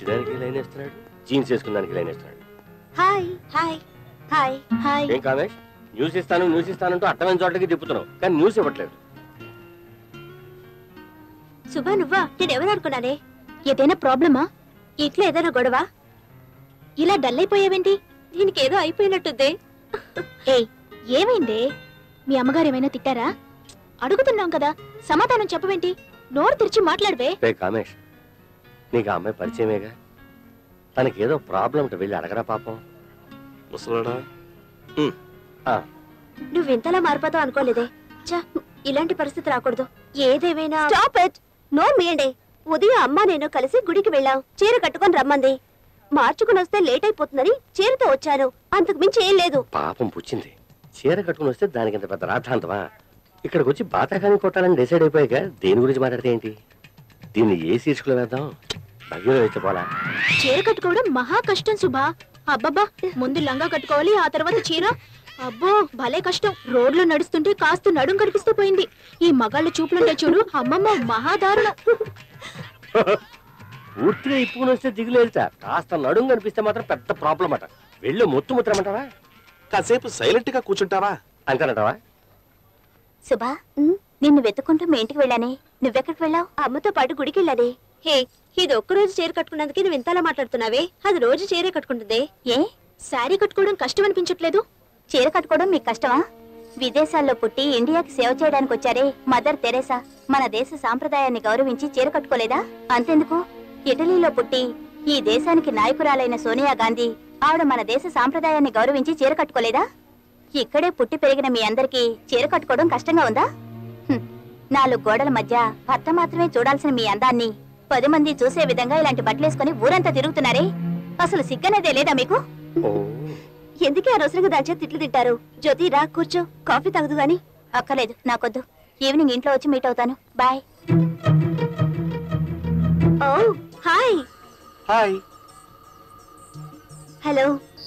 చేయడానికి లైన్ వేస్తున్నాడు జీన్స్ వేసుకున్నానికి లైన్ వేస్తున్నాడు హాయ్ హాయ్ హాయ్ హాయ్ ఏం కామేష్ న్యూస్ ఇస్తాను న్యూస్ ఇస్తానంటూ అర్థమైన చోటకి తిప్పుతున్నావు కానీ న్యూస్ ఇవ్వట్లేదు శుభా నువ్వా నేను ఎవరు అనుకున్నానే ఏదైనా ప్రాబ్లమా ఇంట్లో ఏదైనా గొడవ ఇలా డల్ అయిపోయావేంటి దీనికి ఏదో అయిపోయినట్టుంది ఏయ్ ఏమైందే మీ అమ్మగారు ఏమైనా తిట్టారా అడుగుతున్నాం కదా సమాధానం చెప్పవేంటి నోరు తెరిచి మాట్లాడవే రే కామేష్ నీకు ఆ అమ్మాయి పరిచయమేగా తనకేదో ప్రాబ్లం ఉంటే వెళ్ళి అడగరా పాపం ముసలాడా నువ్వు ఇంతలా మారిపోతావు అనుకోలేదే ఛ, ఇలాంటి పరిస్థితి రాకూడదు ఏదేమైనా స్టాప్ ఇట్ నో మీయండి ఉదయం అమ్మ నేను కలిసి గుడికి వెళ్ళాం చీర కట్టుకొని రమ్మంది మార్చుకుని వస్తే లేట్ అయిపోతుందని చీరతో వచ్చాను అంతకు మించి ఏం లేదు పాపం పుచ్చింది చీర కట్టుకుని వస్తే దానికి ఇంత పెద్ద రాద్ధాంతమా ఇక్కడికి వచ్చి బాతాకాని కొట్టాలని డిసైడ్ అయిపోయాక దేని గురించి మాట్లాడితే ఏంటి దీన్ని ఏ శీర్షికలో వేద్దాం భవ్యంలో అయితే పోలా చీర కట్టుకోవడం మహా కష్టం సుభా అబ్బబ్బా ముందు లంగా కట్టుకోవాలి ఆ తర్వాత చీర అబ్బో భలే కష్టం రోడ్లో నడుస్తుంటే కాస్త నడుం కనిపిస్తూ పోయింది ఈ మగాళ్ళ చూపులుంటే చూడు అమ్మమ్మ మహాదారుణం పూర్తిగా ఇప్పుకుని వస్తే దిగులేదుట కాస్త నడుం కనిపిస్తే మాత్రం పెద్ద ప్రాబ్లం అట వెళ్ళి మొత్తు ముత్తరమంటావా కాసేపు సైలెంట్ గా కూర్చుంటావా అంతేనంటావా సుభా నిన్ను వెతుక్కుంటూ మీ ఇంటికి వెళ్ళానే నువ్వెక్కడికి వెళ్ళావు అమ్మతో పాటు గుడికి వెళ్ళానే హే ఇది ఒక్కరోజు చీర కట్టుకున్నందుకే నువ్వు ఇంతలా మాట్లాడుతున్నావే అది రోజు చీరే కట్టుకుంటుంది ఏ శారీ కట్టుకోవడం కష్టం అనిపించట్లేదు చీర కట్టుకోవడం మీకు కష్టమా విదేశాల్లో పుట్టి ఇండియాకి సేవ చేయడానికి వచ్చారే మదర్ తెరేసా మన దేశ సాంప్రదాయాన్ని గౌరవించి చీర కట్టుకోలేదా అంతెందుకు ఇటలీలో పుట్టి ఈ దేశానికి నాయకురాలైన సోనియా గాంధీ ఆవిడ మన దేశ సాంప్రదాయాన్ని గౌరవించి చీర కట్టుకోలేదా ఇక్కడే పుట్టి పెరిగిన మీ అందరికీ చీర కట్టుకోవడం కష్టంగా ఉందా హ్మ్. నాలుగు గోడల మధ్య భర్త మాత్రమే చూడాల్సిన మీ అందాన్ని పది మంది చూసే విధంగా ఇలాంటి బట్టలేసుకుని ఊరంతా తిరుగుతున్నారే అసలు సిగ్గనేదే లేదా మీకు ఓ ఎందుకే అనవసరంగా దాచే తిట్లు తింటారు జ్యోతి రా కూర్చో కాఫీ తాగదు గాని అక్కలేదు నాకొద్దు ఈవినింగ్ ఇంట్లో వచ్చి మీట్ అవుతాను బాయ్ ఓ హాయ్ హాయ్ హలో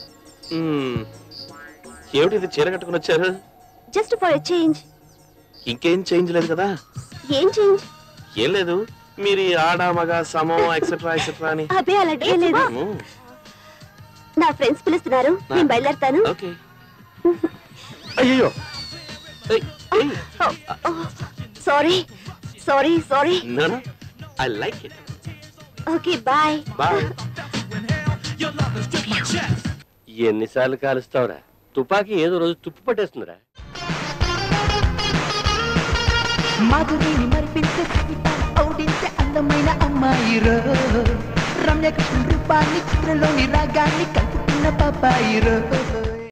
ఏమిటి ఇది చీర కట్టుకుని వచ్చారు జస్ట్ ఫర్ చేంజ్ ఇంకేం చేంజ్ లేదు కదా ఏం చేంజ్ ఏం లేదు మీరు ఈ ఆడ మగ సమం ఎక్సెట్రా ఎక్సెట్రా అని అబ్బే అలాంటి లేదు మ్మ్. నా ఫ్రెండ్స్ పిలుస్తున్నారు నేను బయలుదేరుతాను ఓకే అయ్యో ఏయ్, ఏయ్. Sorry sorry sorry No, no. I like it. Okay bye Bye. ఎన్నిసార్లు కాలుస్తావురా తుపాకీ ఏదో రోజు తుప్పు పట్టేస్తుందిరా మాధురిని మరిపించే కవిత ఔడించే అందమైన అమ్మాయిరో రమ్య కృష్ణ రూపాన్ని చిత్రలోని రాగాన్ని కలుపుకున్న పాపాయిరో